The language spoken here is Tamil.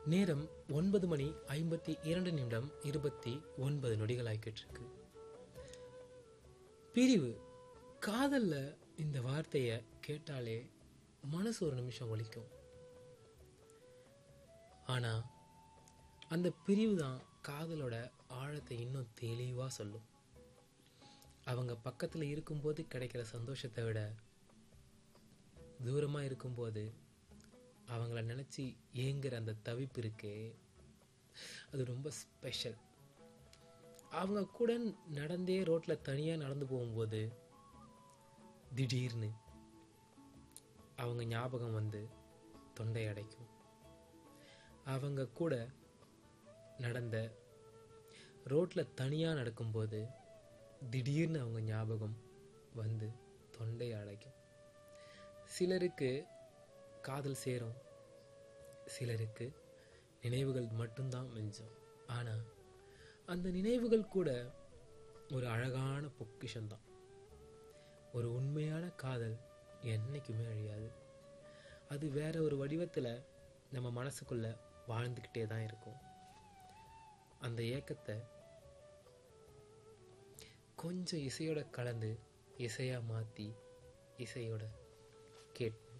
நேரம் ஒன்பது மணி ஐம்பத்தி இரண்டு நிமிடம் இருபத்தி ஒன்பது நொடிகள் ஆகிக்கிட்டு இருக்கு பிரிவு காதல்ல இந்த வார்த்தையை கேட்டாலே மனசு ஒரு நிமிஷம் ஒலிக்கும் ஆனா அந்த பிரிவு தான் காதலோட ஆழத்தை இன்னும் தெளிவா சொல்லும் அவங்க பக்கத்துல இருக்கும்போது கிடைக்கிற சந்தோஷத்தை விட தூரமா இருக்கும்போது அவங்கள நினச்சி ஏங்குற அந்த தவிப்பு இருக்கே அது ரொம்ப ஸ்பெஷல் அவங்க கூட நடந்தே ரோட்டில் தனியாக நடந்து போகும்போது திடீர்னு அவங்க ஞாபகம் வந்து தொண்டை அடைக்கும் அவங்க கூட நடந்த ரோட்டில் தனியாக நடக்கும்போது திடீர்னு அவங்க ஞாபகம் வந்து தொண்டை அடைக்கும் சிலருக்கு காதல் சேரும் சிலருக்கு நினைவுகள் மட்டும்தான் மிஞ்சும் ஆனால் அந்த நினைவுகள் கூட ஒரு அழகான பொக்கிஷம்தான் ஒரு உண்மையான காதல் என்றைக்குமே அழியாது அது வேற ஒரு வடிவத்தில் நம்ம மனசுக்குள்ள வாழ்ந்துக்கிட்டே தான் இருக்கும் அந்த ஏக்கத்தை கொஞ்சம் இசையோட கலந்து இசையாக மாற்றி இசையோட கேட்